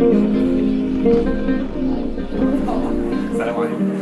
السلام عليكم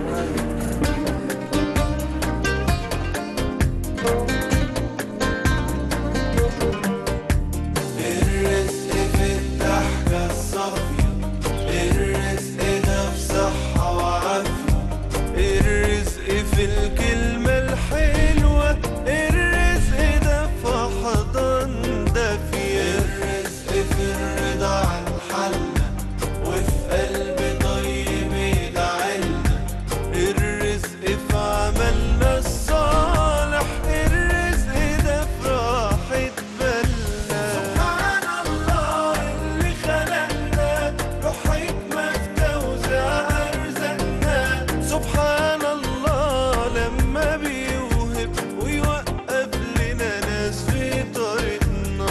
الرزق في الضحكة الصافية الرزق ده في صحة وعافية الرزق في الكلمة الحلوة الرزق ده في حضن دافية الرزق في الرضا عن حالنا وفي قلب طيب يدعيلنا الرزق في عملنا الصالح الرزق ده في راحة بالنا سبحان الله اللي خلقنا له حكمة في توزيع أرزاقنا سبحان الله لما بيوهب ويوقف لنا ناس في طريقنا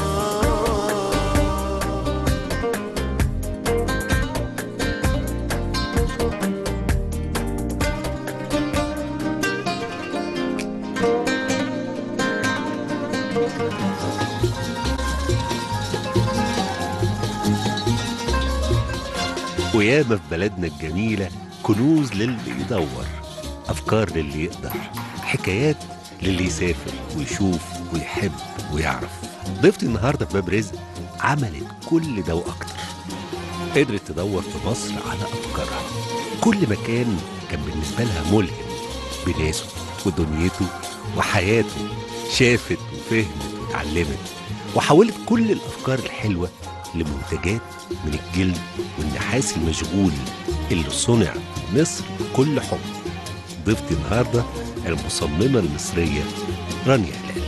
وياما في بلدنا الجميلة كنوز للي يدور أفكار للي يقدر حكايات للي يسافر ويشوف ويحب ويعرف ضيفتي النهاردة في باب رزق عملت كل ده وأكتر قدرت تدور في مصر على أفكارها كل مكان كان بالنسبة لها ملهم بناسه ودنيته وحياته شافت وفهمت واتعلمت وحولت كل الأفكار الحلوة لمنتجات من الجلد والنحاس المشغول اللي صنع في مصر بكل حب ضيفتي النهارده المصممة المصرية رانيا هلال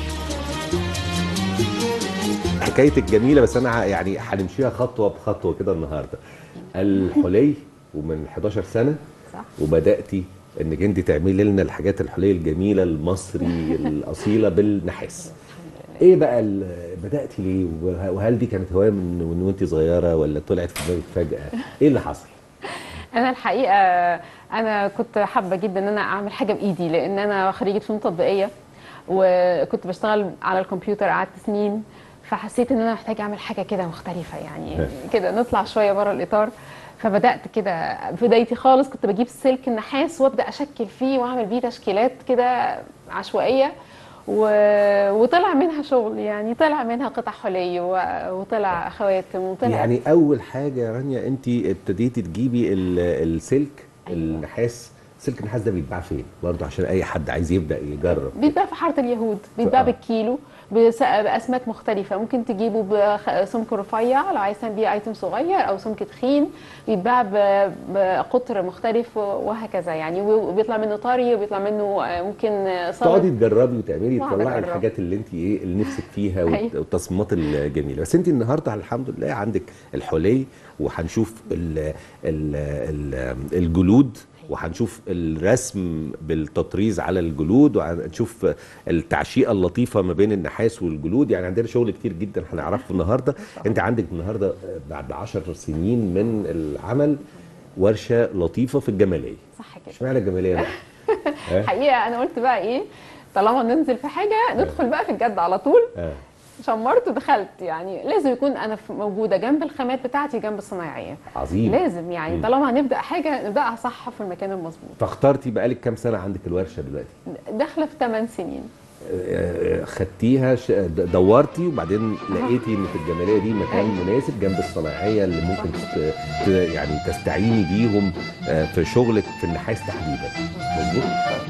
حكايتك جميلة بس أنا يعني هنمشيها خطوة بخطوة كده النهاردة الحلي ومن 11 سنة صح. وبدأتي انك انت تعملي لنا الحاجات الحليه الجميله المصري الاصيله بالنحاس ايه بقى ال- بداتي ليه وه- وهل دي كانت هوايه من من وانت صغيره ولا طلعت في دماغك فجاه ايه اللي حصل انا الحقيقه انا كنت حابه جدا ان انا اعمل حاجه بايدي لان انا خريجه فنون تطبيقيه وكنت بشتغل على الكمبيوتر قعدت سنين فحسيت ان انا محتاجه اعمل حاجه كده مختلفه يعني كده نطلع شويه بره الاطار فبدات كده في بدايتي خالص كنت بجيب سلك النحاس وابدا اشكل فيه واعمل بيه تشكيلات كده عشوائيه و... وطلع منها شغل يعني طلع منها قطع حلي و... وطلع خواتم وطلع يعني اول حاجه يا رانيا انت ابتديتي تجيبي ال- السلك أيوة. النحاس سلك النحاس ده بيتباع فين برضه عشان اي حد عايز يبدا يجرب بيتباع في حاره اليهود بيتباع آه. بالكيلو بس- باسماك مختلفه ممكن تجيبه بسمك رفيع لو عايز تعمل بيه ايتم صغير او سمك تخين بيتباع ب- بقطر مختلف وهكذا يعني وبيطلع منه طري وبيطلع منه آه، ممكن آه، تقعدي صلب تجربي وتعملي بقعد تطلعي أجرب. الحاجات اللي انت ايه اللي نفسك فيها والت- أيوة. والتصميمات الجميله بس انت النهارده الحمد لله عندك الحلي وهنشوف ال ال ال الجلود وهنشوف الرسم بالتطريز على الجلود وهنشوف التعشيقه اللطيفه ما بين النحاس والجلود يعني عندنا شغل كتير جدا هنعرفه النهارده انت عندك النهارده بعد 10 سنين من العمل ورشه لطيفه في الجماليه صح كده اشمعنى الجماليه بقى؟ ها؟ الحقيقه انا قلت بقى ايه طالما ننزل في حاجه ندخل بقى في الجد على طول آه. شمرت ودخلت يعني لازم يكون انا في- موجوده جنب الخامات بتاعتي جنب الصنايعيه عظيم لازم يعني طالما هنبدا حاجه نبداها صح في المكان المظبوط فاخترتي بقالك كام سنه عندك الورشه دلوقتي داخله في 8 سنين آه، خدتيها ش- د- دورتي وبعدين لقيتي ان في الجماليه دي مكان مناسب جنب الصناعيه اللي ممكن تست... ت- يعني تستعيني بيهم آه، في شغلك في النحاس تحديدا مظبوط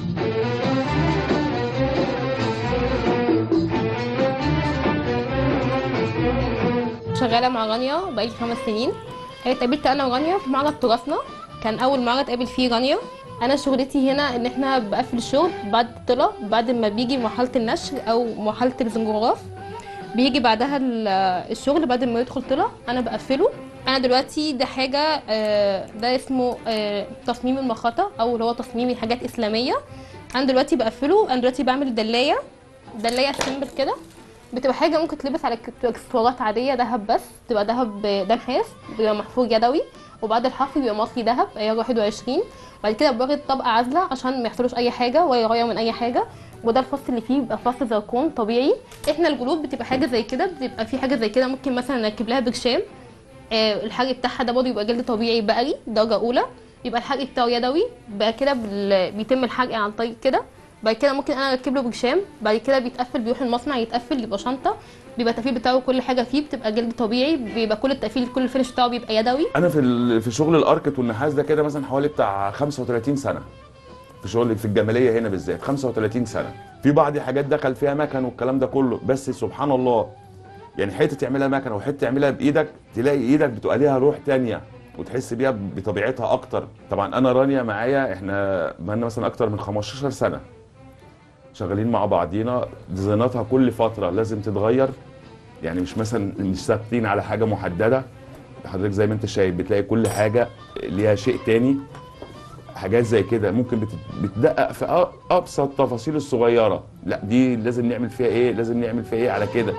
شغاله مع رانيا بقالي خمس سنين اتقابلت انا ورانيا في معرض تراثنا كان اول معرض اتقابل فيه رانيا انا شغلتي هنا ان احنا بقفل الشغل بعد الطلع بعد ما بيجي مرحله النشر او مرحله الزنجراف بيجي بعدها ال- الشغل بعد ما يدخل طلع انا بقفله انا دلوقتي ده حاجه آه، ده اسمه آه، تصميم المخاطه او اللي هو تصميم حاجات اسلاميه انا دلوقتي بقفله انا دلوقتي بعمل دلايه دلايه سيمبل كده بتبقى حاجه ممكن تلبس على اك- اكسسوارات عاديه دهب بس تبقى دهب ده نحاس بيبقى محفور يدوي وبعد الحفر بيبقى مصري دهب عيار 21 بعد كده باخد طبقه عازله عشان ما يحصلوش اي حاجه ولا يغير من اي حاجه وده الفصل اللي فيه بيبقى فصل زركون طبيعي احنا الجلود بتبقى حاجه زي كده بتبقى في حاجه زي كده ممكن مثلا نركب لها برشام آه، الحرق بتاعها ده برضه بيبقى جلد طبيعي بقري درجه اولى بيبقى الحرق بتاعه يدوي بعد كده بال- بيتم الحرق عن طريق كده بعد كده ممكن انا اركب له برشام بعد كده بيتقفل بيروح المصنع يتقفل يبقى شنطه بيبقى التقفيل بتاعه كل حاجه فيه بتبقى جلد طبيعي بيبقى كل التقفيل كل الفينش بتاعه بيبقى يدوي انا في ال- في شغل الاركت والنحاس ده كده مثلا حوالي بتاع 35 سنه في شغل في الجماليه هنا بالذات 35 سنه في بعض حاجات دخل فيها مكن والكلام ده كله بس سبحان الله يعني حته تعملها مكنه وحته تعملها بايدك تلاقي ايدك بتبقى ليها روح تانية وتحس بيها بطبيعتها اكتر طبعا انا رانيا معايا احنا بقالنا مثلا اكتر من 15 سنه شغالين مع بعضينا ديزايناتها كل فتره لازم تتغير يعني مش مثلا مش ثابتين على حاجه محدده حضرتك زي ما انت شايف بتلاقي كل حاجه ليها شيء تاني حاجات زي كده ممكن بت- بتدقق في أ- ابسط التفاصيل الصغيره لا دي لازم نعمل فيها ايه لازم نعمل فيها ايه على كده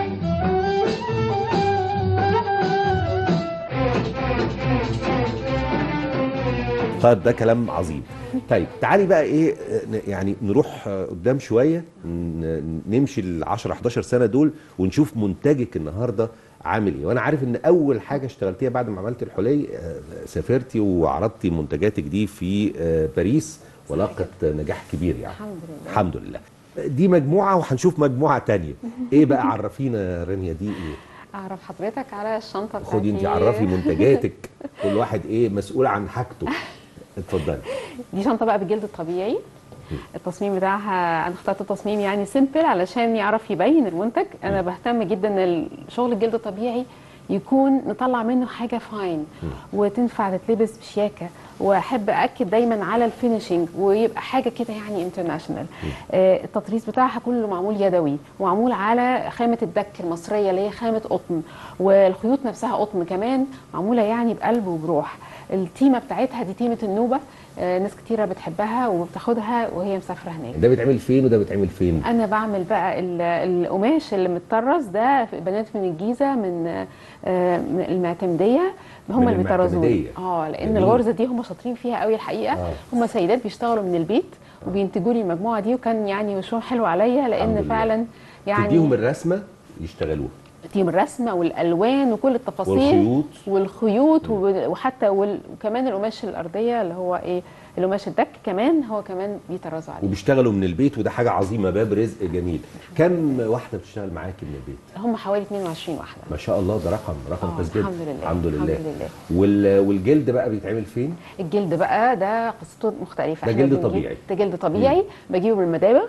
طيب ده كلام عظيم طيب تعالي بقى ايه ن- يعني نروح آه، قدام شويه ن- نمشي ال 10 11 سنه دول ونشوف منتجك النهارده عامل ايه وانا عارف ان اول حاجه اشتغلتيها بعد ما عملت الحلي آه، سافرتي وعرضتي منتجاتك دي في آه، باريس ولاقت نجاح كبير يعني الحمد لله الحمد لله دي مجموعه وهنشوف مجموعه تانية ايه بقى عرفينا يا رانيا دي ايه اعرف حضرتك على الشنطه بتاعتي خدي انت عرفي منتجاتك كل واحد ايه مسؤول عن حاجته اتفضلي دي شنطه بقى بالجلد الطبيعي التصميم بتاعها انا اخترت تصميم يعني سيمبل علشان يعرف يبين المنتج انا بهتم جدا ان الشغل الجلد الطبيعي يكون نطلع منه حاجه فاين وتنفع تتلبس بشياكه واحب اكد دايما على الفينشنج ويبقى حاجه كده يعني انترناشونال آه التطريز بتاعها كله معمول يدوي ومعمول على خامه الدك المصريه اللي هي خامه قطن والخيوط نفسها قطن كمان معموله يعني بقلب وبروح التيمه بتاعتها دي تيمه النوبه آه، ناس كتيره بتحبها وبتاخدها وهي مسافره هناك ده بيتعمل فين وده بيتعمل فين انا بعمل بقى ال- القماش اللي متطرز ده في بنات من الجيزه من آه، من المعتمديه هم من اللي بيطرزوا المعتمدية. اه لان جميل. الغرزه دي هم شاطرين فيها قوي الحقيقه آه. هم سيدات بيشتغلوا من البيت وبينتجوا لي المجموعه دي وكان يعني وشهم حلو عليا الحمد لان لله. فعلا يعني تديهم الرسمه يشتغلوها تيم الرسمه والالوان وكل التفاصيل والخيوط والخيوط وب- وحتى وال- وكمان القماش الارضيه اللي هو ايه القماش الدك كمان هو كمان بيطرزوا عليه وبيشتغلوا من البيت وده حاجه عظيمه باب رزق جميل كم واحده بتشتغل معاكي من البيت هم حوالي 22 واحده ما شاء الله ده رقم رقم آه، كويس جدا الحمد لله الحمد لله, الحمد لله. وال... والجلد بقى بيتعمل فين الجلد بقى ده قصته مختلفه ده إحنا جلد بنجيب- طبيعي. ده جلد طبيعي بجيبه من المدابغ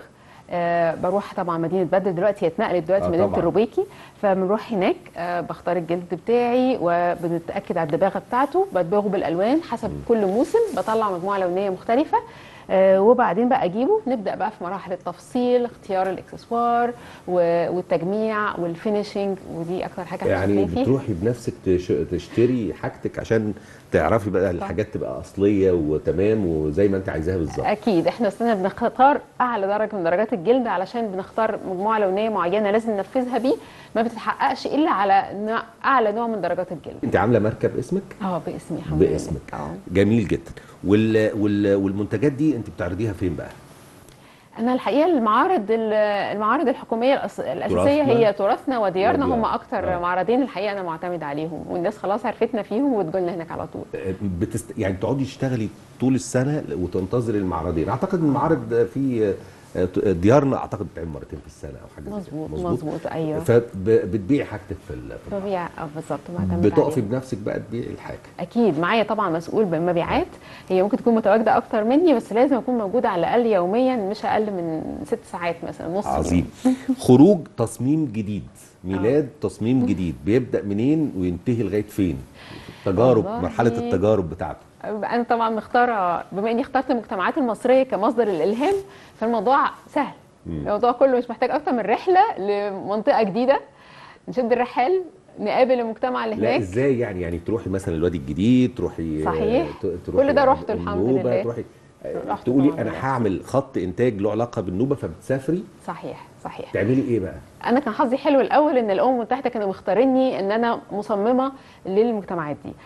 آه بروح طبعا مدينه بدر دلوقتي هي اتنقلت دلوقتي آه، مدينه طبعاً. الروبيكي فبنروح هناك آه بختار الجلد بتاعي وبنتاكد على الدباغه بتاعته بدبغه بالالوان حسب كل موسم بطلع مجموعه لونيه مختلفه آه وبعدين بقى اجيبه نبدا بقى في مراحل التفصيل اختيار الاكسسوار و- والتجميع والفينيشنج ودي اكتر حاجه يعني بتفرق فيها. بتروحي بنفسك تش... تشتري حاجتك عشان تعرفي بقى الحاجات تبقى اصليه وتمام وزي ما انت عايزاها بالظبط اكيد احنا اصلا بنختار اعلى درجه من درجات الجلد علشان بنختار مجموعه لونيه معينه لازم ننفذها بيه ما بتتحققش الا على نوع اعلى نوع من درجات الجلد انت عامله مركب اسمك اه باسمي الحمد لله. باسمك اه جميل جدا وال... وال... والمنتجات دي انت بتعرضيها فين بقى انا الحقيقه المعارض ال- المعارض الحكوميه الأس- الاساسيه تراثنا. هي تراثنا وديارنا هم وديارنا. اكتر آه. معرضين الحقيقه انا معتمد عليهم والناس خلاص عرفتنا فيهم وتجولنا هناك على طول بتست... يعني تقعدي تشتغلي طول السنه وتنتظري المعرضين اعتقد ان المعارض في ديارنا اعتقد بتعمل مرتين في السنه او حاجه زي كده. مظبوط مظبوط ايوه فبتبيعي حاجتك في ال- في طبيعي اه بالظبط معتمد بتقفي عليهم. بنفسك بقى تبيعي الحاجه اكيد معايا طبعا مسؤول بالمبيعات هي ممكن تكون متواجده اكتر مني بس لازم اكون موجوده على الاقل يوميا مش اقل من ست ساعات مثلا نص عظيم خروج تصميم جديد ميلاد تصميم جديد بيبدا منين وينتهي لغايه فين تجارب والله. مرحله التجارب بتاعته انا طبعا مختاره بما اني اخترت المجتمعات المصريه كمصدر الالهام فالموضوع سهل الموضوع كله مش محتاج اكتر من رحله لمنطقه جديده نشد الرحال نقابل المجتمع اللي لا هناك ازاي يعني يعني تروحي مثلا الوادي الجديد تروحي صحيح. ت- تروحي كل ده رحته الحمد النوبة، لله. تروحي رحت تقولي طبعاً انا بنفسي. هعمل خط انتاج له علاقه بالنوبه فبتسافري صحيح صحيح تعملي ايه بقى انا كان حظي حلو الاول ان الامم المتحده كانوا مختاريني ان انا مصممه للمجتمعات دي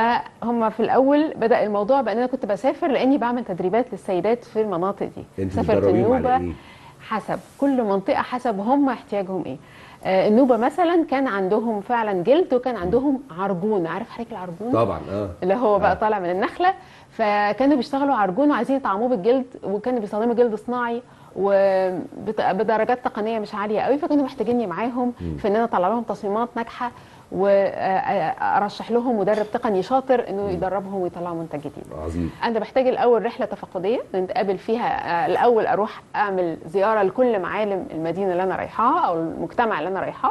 فهم في الاول بدا الموضوع بان انا كنت بسافر لاني بعمل تدريبات للسيدات في المناطق دي انت سافرت بتدربيهم على النوبة ايه حسب كل منطقه حسب هم احتياجهم ايه آه، النوبه مثلا كان عندهم فعلا جلد وكان عندهم عرجون عارف حضرتك العرجون طبعا اه اللي هو بقى آه. طالع من النخله فكانوا بيشتغلوا عرجون وعايزين يطعموه بالجلد وكانوا بيستخدموا جلد صناعي وبدرجات تقنيه مش عاليه قوي فكانوا محتاجيني معاهم في ان انا اطلع لهم تصميمات ناجحه وارشح لهم مدرب تقني شاطر انه يدربهم ويطلعوا منتج جديد عظيم انا بحتاج الاول رحله تفقديه نتقابل فيها آه، الاول اروح اعمل زياره لكل معالم المدينه اللي انا رايحاها او المجتمع اللي انا رايحاه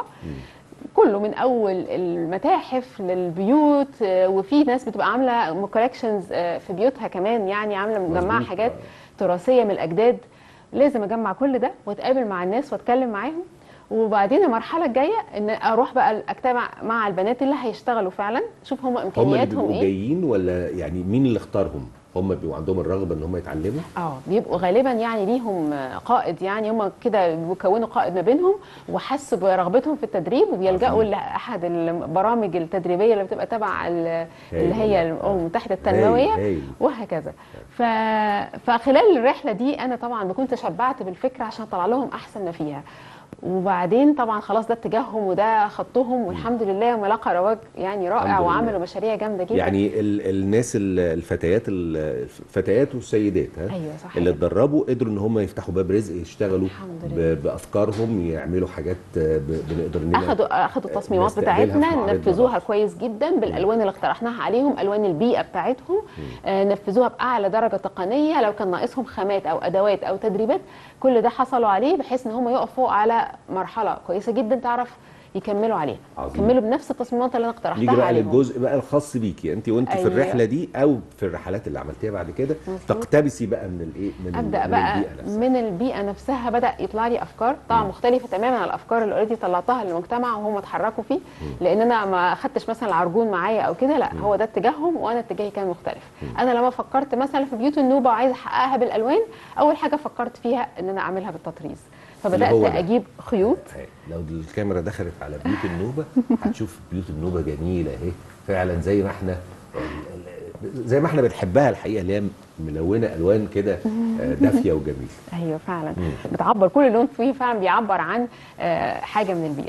كله من اول المتاحف للبيوت آه، وفي ناس بتبقى عامله كولكشنز في بيوتها كمان يعني عامله مجمعه مظبوط. حاجات تراثيه من الاجداد لازم اجمع كل ده واتقابل مع الناس واتكلم معاهم وبعدين المرحله الجايه ان اروح بقى اجتمع مع البنات اللي هيشتغلوا فعلا شوف هم هم اللي امكانياتهم بيبقوا ايه جايين ولا يعني مين اللي اختارهم هم بيبقوا عندهم الرغبه ان هم يتعلموا اه بيبقوا غالبا يعني ليهم قائد يعني هم كده بيكونوا قائد ما بينهم وحسوا برغبتهم في التدريب وبيلجأوا عظيم. لاحد البرامج التدريبيه اللي بتبقى تبع ال- اللي هايل. هي الامم المتحده التنمويه هايل، هايل. وهكذا ف... فخلال الرحله دي انا طبعا بكون تشبعت بالفكره عشان اطلع لهم احسن ما فيها وبعدين طبعا خلاص ده اتجاههم وده خطهم والحمد لله هم لقى رواج يعني رائع الحمد لله. وعملوا مشاريع جامده جدا يعني ال الناس ال- الفتيات ال- الفتيات والسيدات ها ايوه صح اللي كده. اتدربوا قدروا ان هم يفتحوا باب رزق يشتغلوا الحمد ب- بافكارهم يعملوا حاجات آه، ب- بنقدر ان اخدوا اخدوا التصميمات نستقبلها في بتاعتنا معارضنا نفذوها برضه. كويس جدا بالالوان اللي اقترحناها عليهم الوان البيئه بتاعتهم آه نفذوها باعلى درجه تقنيه لو كان ناقصهم خامات او ادوات او تدريبات كل ده حصلوا عليه بحيث ان هم يقفوا على مرحله كويسه جدا تعرف يكملوا عليها عظيم. يكملوا بنفس التصميمات اللي انا اقترحتها نيجي بقى عليهم للجزء بقى الخاص بيكي انت وانت في أيوة. الرحله دي او في الرحلات اللي عملتيها بعد كده مظبوط. تقتبسي بقى من الايه من ابدا من بقى البيئه نفسها من البيئه نفسها بدا يطلع لي افكار طبعا مختلفه تماما عن الافكار اللي اوريدي طلعتها للمجتمع وهم اتحركوا فيه لان انا ما اخدتش مثلا العرجون معايا او كده لا هو ده اتجاههم وانا اتجاهي كان مختلف انا لما فكرت مثلا في بيوت النوبه وعايزه احققها بالالوان اول حاجه فكرت فيها ان انا اعملها بالتطريز فبدات هو ده. اجيب خيوط أهي، لو الكاميرا دخلت على بيوت النوبه هتشوف بيوت النوبه جميله اهي فعلا زي ما احنا ال- ال- زي ما احنا بنحبها الحقيقه اللي هي ملونه الوان كده آه، دافيه وجميله ايوه فعلا بتعبر كل لون فيه فعلا بيعبر عن آه، حاجه من البيئه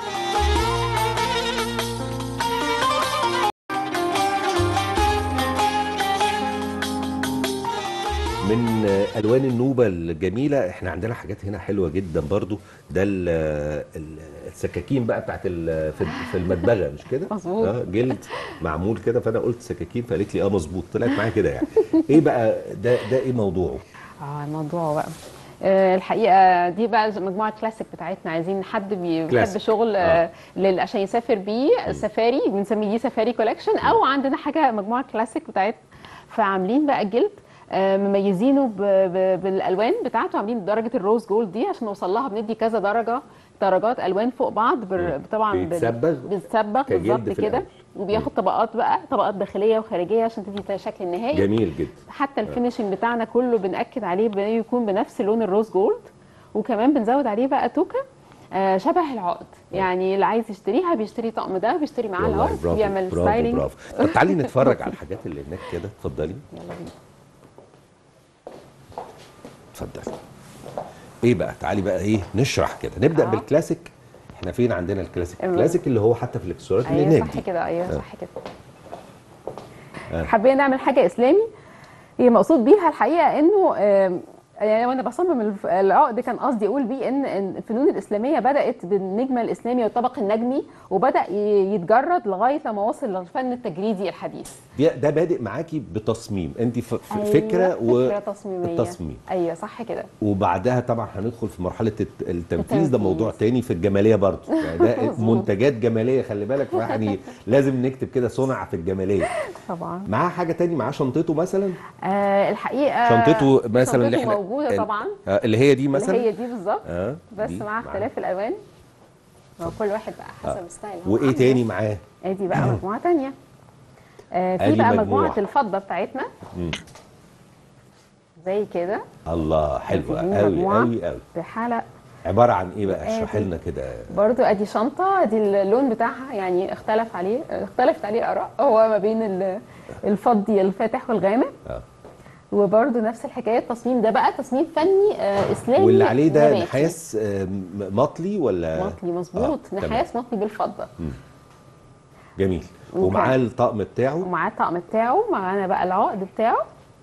من آه، الوان النوبه الجميله احنا عندنا حاجات هنا حلوه جدا برضو ده ال- ال- السكاكين بقى بتاعت ال- في في المدبغه مش كده مظبوط. اه جلد معمول كده فانا قلت سكاكين فقالت لي اه مظبوط طلعت معايا كده يعني ايه بقى ده ده ايه موضوعه اه الموضوع بقى آه، الحقيقه دي بقى مجموعه كلاسيك بتاعتنا عايزين حد بي- بيحب كلاسيك. شغل آه. آه. لل- عشان يسافر بيه سفاري بنسميه دي سفاري كولكشن او عندنا حاجه مجموعه كلاسيك بتاعتنا فعاملين بقى الجلد آه، مميزينه ب- ب- بالالوان بتاعته عاملين درجه الروز جولد دي عشان نوصل لها بندي كذا درجه درجات الوان فوق بعض بر- طبعا بال- بيتصبغ بيتصبغ كجلد بالظبط في كده الأول. وبياخد طبقات بقى طبقات داخليه وخارجيه عشان تدي الشكل النهائي جميل جدا حتى الفينشنج بتاعنا كله بنأكد عليه بيكون بنفس لون الروز جولد وكمان بنزود عليه بقى توكه آه، شبه العقد يعني اللي عايز يشتريها بيشتري طقم ده بيشتري معاه والله العقد برافو بيعمل برافو ستايلينج برافو طب تعالي نتفرج على الحاجات اللي هناك كده اتفضلي يلا بينا اتفضلي ايه بقى تعالي بقى ايه نشرح كده نبدا آه. بالكلاسيك احنا فين عندنا الكلاسيك أيوة. الكلاسيك اللي هو حتى في الاكسسوارات اللي ايوه هناك صح دي كده ايوه آه. صح كده آه. حابين نعمل حاجه اسلامي هي مقصود بيها الحقيقه انه آم، يعني وانا بصمم الف- العقد كان قصدي اقول بيه ان إن الفنون الاسلاميه بدات بالنجمه الاسلامي والطبق النجمي وبدا ي- يتجرد لغايه لما وصل للفن التجريدي الحديث ده, ده بادئ معاكي بتصميم انت ف... ف- أيوة، فكره و فكره تصميميه التصميم ايوه صح كده وبعدها طبعا هندخل في مرحله الت- التنفيذ ده التنفيذ. موضوع تاني في الجماليه برضه يعني ده مظبوط. منتجات جماليه خلي بالك يعني لازم نكتب كده صنع في الجماليه طبعا معاه حاجه تاني معاه شنطته مثلا آه الحقيقه شنطته مثلا اللي شنطته احنا موجوده ال- طبعا آه، اللي هي دي مثلا اللي هي دي بالظبط اه بس دي مع معاه. اختلاف الالوان ما هو كل واحد بقى حسب الستايل هو وايه عامله. تاني معاه ادي بقى مجموعه تانية آه في أدي بقى مجموعة. مجموعه الفضه بتاعتنا مم. زي كده الله حلوه دي قوي مجموعة. قوي قوي بحلق عباره عن ايه بقى آدي. اشرحي لنا كده برضو ادي شنطه ادي اللون بتاعها يعني اختلف عليه اختلفت عليه اراء هو ما بين ال- الفضي الفاتح والغامق اه وبرده نفس الحكايه التصميم ده بقى تصميم فني آه اسلامي واللي عليه ده نباتي. نحاس آه، م- مطلي ولا مطلي مظبوط آه، تمام. نحاس مطلي بالفضه جميل وكان- ومعاه الطقم بتاعه ومعاه الطقم بتاعه معانا بقى العقد بتاعه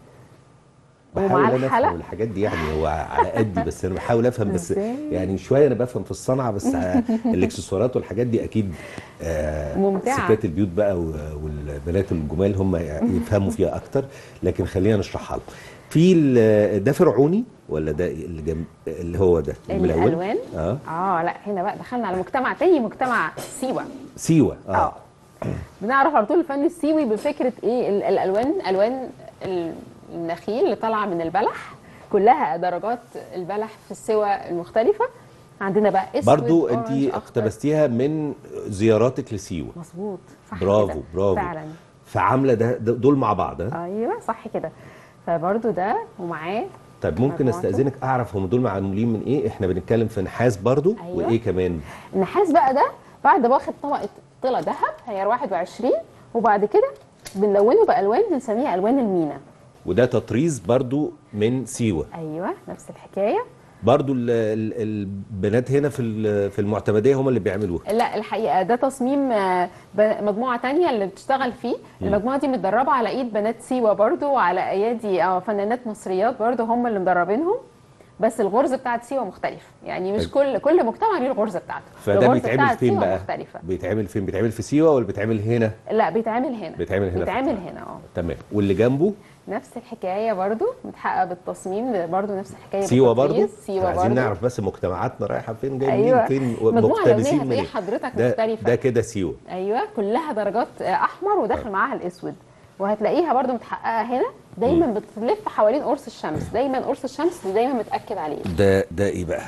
بحاول ومعاه انا افهم الحلق الحاجات دي يعني هو على قدي بس انا بحاول افهم بس إزاي؟ يعني شويه انا بفهم في الصنعه بس ع- الاكسسوارات والحاجات دي اكيد آه ممتعة. ستات البيوت بقى و- والبنات الجمال هم يفهموا فيها اكتر لكن خلينا نشرحها لهم في ال- ده فرعوني ولا ده اللي جنب اللي هو ده الملون؟ الالوان اه اه لا هنا بقى دخلنا على مجتمع تاني مجتمع سيوه سيوه اه, اه بنعرف على طول الفن السيوي بفكره ايه ال- الالوان الوان ال- النخيل اللي طالعه من البلح كلها درجات البلح في السوى المختلفه عندنا بقى اسود برضو أورنج، انت أخضر. اقتبستيها من زياراتك لسيوه مظبوط صح برافو كده. برافو فعلا فعامله ده ده- دول مع بعض ها ايوه صح كده فبرضو ده ومعاه طيب ممكن مجموعته. استاذنك اعرف هم دول معمولين من ايه احنا بنتكلم في نحاس برضو أيوة. وايه كمان النحاس بقى ده بعد ما واخد طبقه طلة ذهب هي 21 وبعد كده بنلونه بالوان بنسميها الوان المينا وده تطريز برضو من سيوه ايوه نفس الحكايه برضو ال ال البنات هنا في ال- في المعتمديه هم اللي بيعملوها لا الحقيقه ده تصميم آه، ب- مجموعه تانية اللي بتشتغل فيه المجموعه دي متدربه على ايد بنات سيوه برضو وعلى ايادي آه، فنانات مصريات برضو هم اللي مدربينهم بس الغرزه بتاعت سيوه مختلف يعني مش كل كل مجتمع ليه الغرزه بتاعته فده الغرزة بيتعمل بتاعت فين سيوة بقى مختلفه بيتعمل فين بيتعمل في سيوه ولا بيتعمل هنا لا بيتعمل هنا بيتعمل هنا في بيتعمل القاهرة. هنا اه تمام واللي جنبه نفس الحكايه برضو متحقق بالتصميم برضو نفس الحكايه سيوه بالتطريز. برضو سيوه عايزين برضو نعرف بس مجتمعاتنا رايحه فين جايين أيوة. فين مجموعة مقتبسين لونية من هتلاقي ايه حضرتك ده مختلفة. ده كده سيوه ايوه كلها درجات آه، احمر وداخل معاها الاسود وهتلاقيها برضو متحققه هنا دايما بتلف حوالين قرص الشمس دايما قرص الشمس اللي دايما متاكد عليه ده ده ايه بقى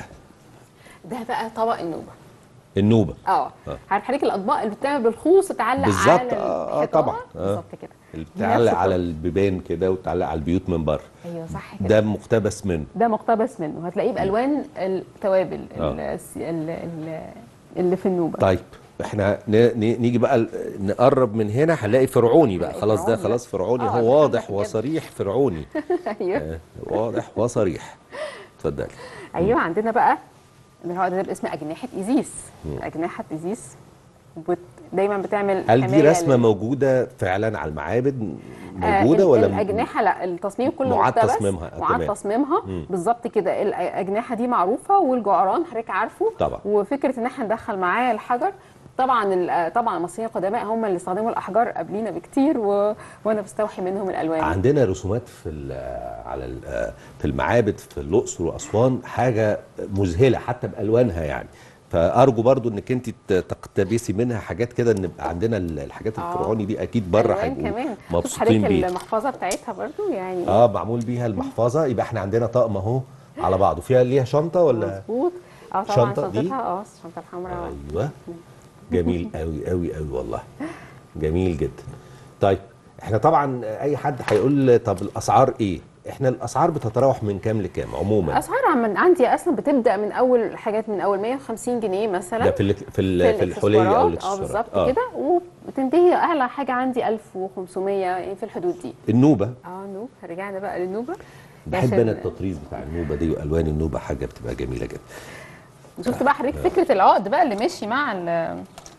ده بقى طبق النوبه النوبه اه آه. عارف حضرتك الاطباق اللي بتعمل بالخوص وتعلق بالظبط، على آه، آه، الحيطان؟ طبعا، آه. بالظبط كده اللي دي بتعلق نفس على الطبق. البيبان كده وتعلق على البيوت من بره ايوه صح كده ده مقتبس منه ده مقتبس منه هتلاقيه بالوان التوابل آه. ال- ال- ال- اللي في النوبه طيب احنا ن- ن- نيجي بقى ال- نقرب من هنا هنلاقي فرعوني بقى هنلاقي خلاص ده فرعوني خلاص بقى. فرعوني آه، هو ده واضح حاجة كده. وصريح فرعوني ايوه آه، واضح وصريح اتفضلي ايوه عندنا بقى العقد ده باسم اجنحه ايزيس اجنحه ايزيس بت... دايما بتعمل هل دي حماية رسمه لل- موجوده فعلا على المعابد آه، موجوده ال- ولا الاجنحه لا التصميم كله معاد مقتبس تصميمها، آه، معاد تمام. تصميمها مم. بالظبط كده الاجنحه دي معروفه والجعران حضرتك عارفه طبعا. وفكره ان احنا ندخل معاه الحجر طبعا ال- طبعا المصريين القدماء هم اللي استخدموا الاحجار قبلينا بكتير و... وانا بستوحي منهم الالوان عندنا رسومات في ال- على ال- في المعابد في الاقصر واسوان حاجه مذهله حتى بالوانها يعني فارجو برضو انك انت ت- تقتبسي منها حاجات كده ان يبقى عندنا ال- الحاجات آه. الفرعوني دي اكيد بره ألوان هيبقوا كمان شوف مبسوطين حضرتك بيها المحفظه بتاعتها برضو يعني اه معمول بيها المحفظه يبقى احنا عندنا طقم اهو على بعضه فيها ليها شنطه ولا مظبوط اه طبعا شنطة دي؟ شنطتها اه الشنطه الحمراء ايوه جميل قوي قوي قوي والله جميل جدا طيب احنا طبعا اي حد هيقول طب الاسعار ايه احنا الاسعار بتتراوح من كام لكام عموما اسعار من عندي اصلا بتبدا من اول حاجات من اول 150 جنيه مثلا ده في ال- في ال- في الحليه او اه الاكسسوارات بالظبط كده وبتنتهي اعلى حاجه عندي 1500 يعني في الحدود دي النوبه اه نوب رجعنا بقى للنوبه بحب عشان- انا التطريز بتاع النوبه دي والوان النوبه حاجه بتبقى جميله جدا شفت بقى حضرتك فكره العقد بقى اللي ماشي مع ال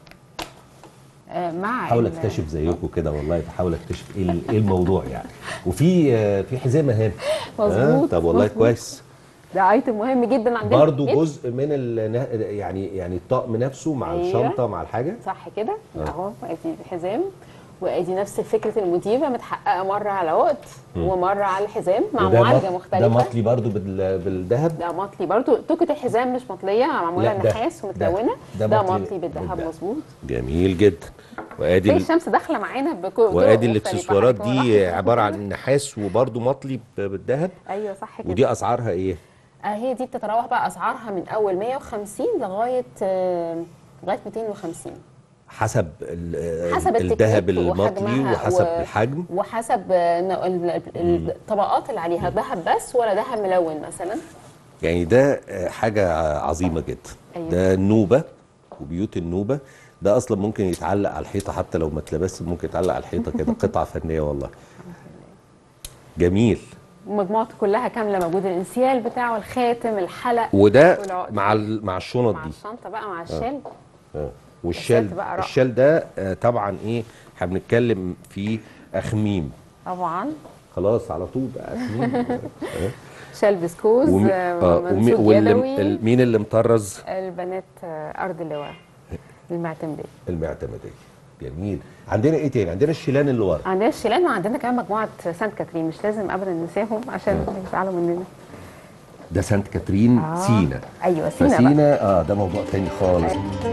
آه، مع بحاول ال- اكتشف زيكم كده والله بحاول اكتشف ايه ال- ايه الموضوع يعني وفي آه، في حزامه هنا مظبوط، طب والله مظبوط. كويس ده ايتم مهم جدا عندنا برضو جدا. جزء من ال يعني يعني الطقم نفسه مع أيوة. الشنطه مع الحاجه صح كده آه. اهو ادي الحزام وادي نفس فكره الموتيفه متحققه مره على عقد ومره على الحزام مع وده معالجه مط- مختلفه ده مطلي برضو بال- بالذهب ده مطلي برضو توكة الحزام مش مطلية معمولة لا، ده- نحاس ده- ومتلونة ده ده, مطلي مطلي بالذهب بالذهب. مظبوط جميل جدا وادي تلاقي ال- الشمس داخلة معانا بكل وادي الاكسسوارات دي عباره عن نحاس وبرضو مطلي ب- بالذهب ايوه صح كده ودي اسعارها ايه آه هي دي بتتراوح بقى اسعارها من اول 150 لغاية آه لغاية 250 حسب ال- حسب الذهب التكنيك المطلي وحجمها وحسب و- الحجم وحسب آه، ن- ال- ال- الطبقات اللي عليها ذهب بس ولا ذهب ملون مثلا يعني ده آه، حاجة عظيمة جدا أيوة. ده النوبة وبيوت النوبة ده أصلا ممكن يتعلق على الحيطة حتى لو ما اتلبس ممكن يتعلق على الحيطة كده قطعة فنية والله جميل مجموعته كلها كامله موجوده الانسيال بتاعه الخاتم الحلق وده والعقد. مع ال- مع الشنط مع دي الشنطه بقى مع الشال آه. والشال الست بقى رائع. الشال ده آه، طبعا ايه احنا بنتكلم في اخميم طبعا خلاص على طول بقى اخميم آه. شال بسكوز ومي- آه، آه، ومي- منسوج واللي يدوي ال- مين اللي مطرز البنات آه، ارض اللواء المعتمديه المعتمديه جميل عندنا ايه تاني عندنا الشيلان اللي ورا عندنا الشيلان وعندنا كمان مجموعه سانت كاترين مش لازم ابدا ننساهم عشان يزعلوا مننا ده سانت كاترين آه. سينا ايوه سينا بقى فسينا اه ده موضوع تاني خالص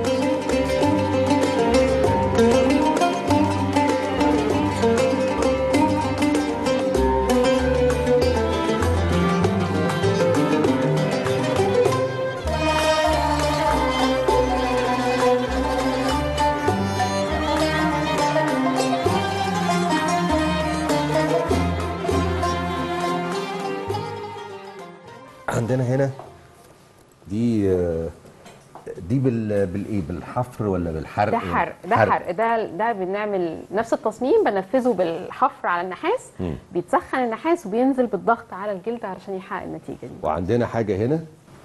عندنا هنا دي آه، دي بال بالايه بالحفر ولا بالحرق ده حرق ده حرق ده ده بنعمل نفس التصميم بنفذه بالحفر على النحاس مم. بيتسخن النحاس وبينزل بالضغط على الجلد علشان يحقق النتيجه دي وعندنا حاجه هنا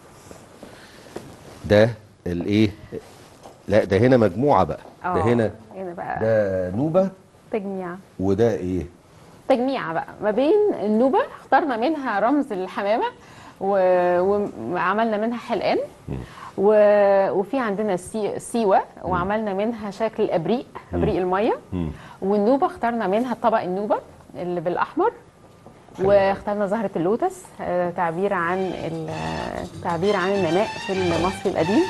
ده الايه لا ده هنا مجموعه بقى ده آه، هنا هنا بقى ده نوبه تجميع وده ايه تجميعة بقى ما بين النوبة اخترنا منها رمز الحمامة و- وعملنا منها حلقان و... وفي عندنا السي... السيوة وعملنا منها شكل الابريق ابريق المية مم. والنوبة اخترنا منها طبق النوبة اللي بالاحمر واخترنا زهرة اللوتس آه، تعبير عن ال- آه، تعبير عن النماء في المصري القديم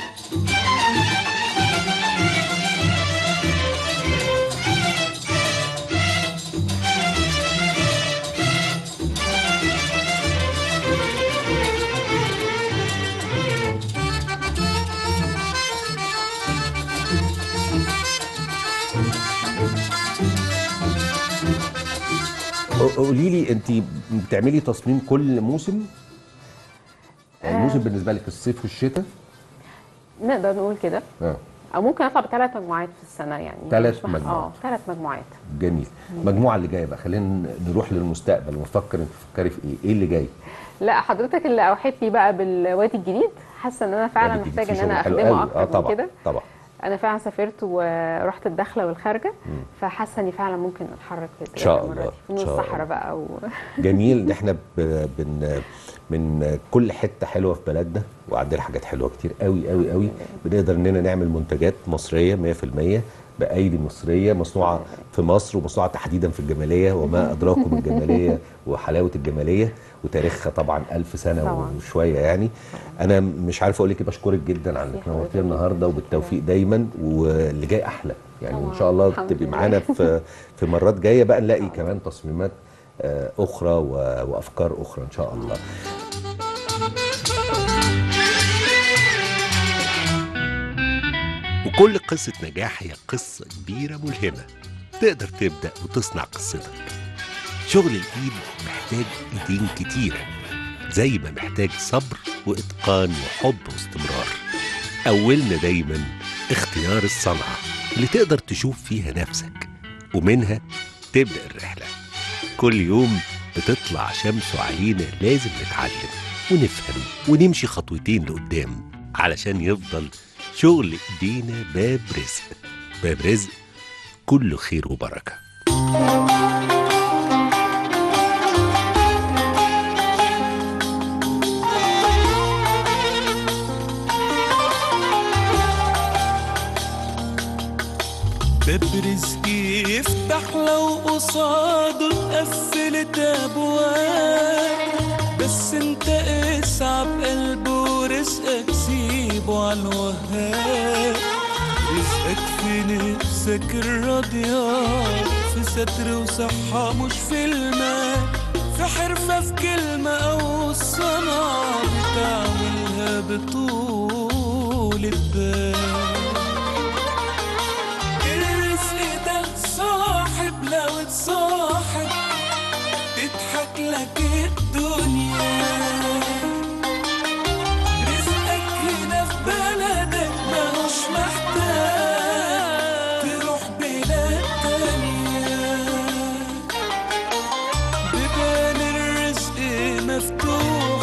قولي لي انت بتعملي تصميم كل موسم يعني الموسم بالنسبه لك الصيف والشتاء نقدر نقول كده اه او ممكن اطلع بثلاث مجموعات في السنة يعني ثلاث مش مح- مجموعات. اه ثلاث مجموعات جميل المجموعه اللي جايه بقى خلينا نروح للمستقبل ونفكر انت تفكري في ايه ايه اللي جاي لا حضرتك اللي اوحيت لي بقى بالوادي الجديد حاسه ان انا فعلا وادي محتاجه في ان انا شغل حلو اخدمه قوي. اكتر اه من طبعا كده طبعا انا فعلا سافرت ورحت الداخله والخارجه فحاسه اني فعلا ممكن اتحرك في إن شاء المرة الله. دي. إن من شاء الله. الصحراء بقى و... جميل ان احنا ب- بن من كل حته حلوه في بلدنا وعندنا حاجات حلوه كتير قوي قوي قوي بنقدر اننا نعمل منتجات مصريه 100% بايدي مصريه مصنوعه في مصر ومصنوعه تحديدا في الجماليه وما ادراكم الجماليه وحلاوه الجماليه وتاريخها طبعا ألف سنه طبعاً. وشويه يعني انا مش عارف اقول لك إيه، بشكرك جدا على انك ميرسي نورتينا حضرتك. النهارده وبالتوفيق دايما واللي جاي احلى يعني ان طبعاً. شاء الله الحمد تبقي لله. معانا في في مرات جايه بقى نلاقي كمان تصميمات آه، اخرى و- وافكار اخرى ان شاء الله وكل قصة نجاح هي قصة كبيرة ملهمة تقدر تبدأ وتصنع قصتك شغل الإيد محتاج إيدين كتيرة زي ما محتاج صبر وإتقان وحب واستمرار أولنا دايما اختيار الصنعة اللي تقدر تشوف فيها نفسك ومنها تبدأ الرحلة كل يوم بتطلع شمس علينا لازم نتعلم ونفهم ونمشي خطوتين لقدام علشان يفضل شغل ايدينا باب رزق باب رزق كله خير وبركه باب رزقي يفتح لو قصاده اتقفلت ابواب بس انت اسعى بقلبه ورزقك سيبه على الوهاب رزقك في نفسك الراضية في ستر وصحة مش في المال في حرفة في كلمة أو الصنعة بتعملها بطول البال الرزق ده صاحب لو اتصاحب تضحك لك الدنيا رزقك هنا في بلدك ماهوش محتاج تروح بلاد تانية بيبان الرزق مفتوح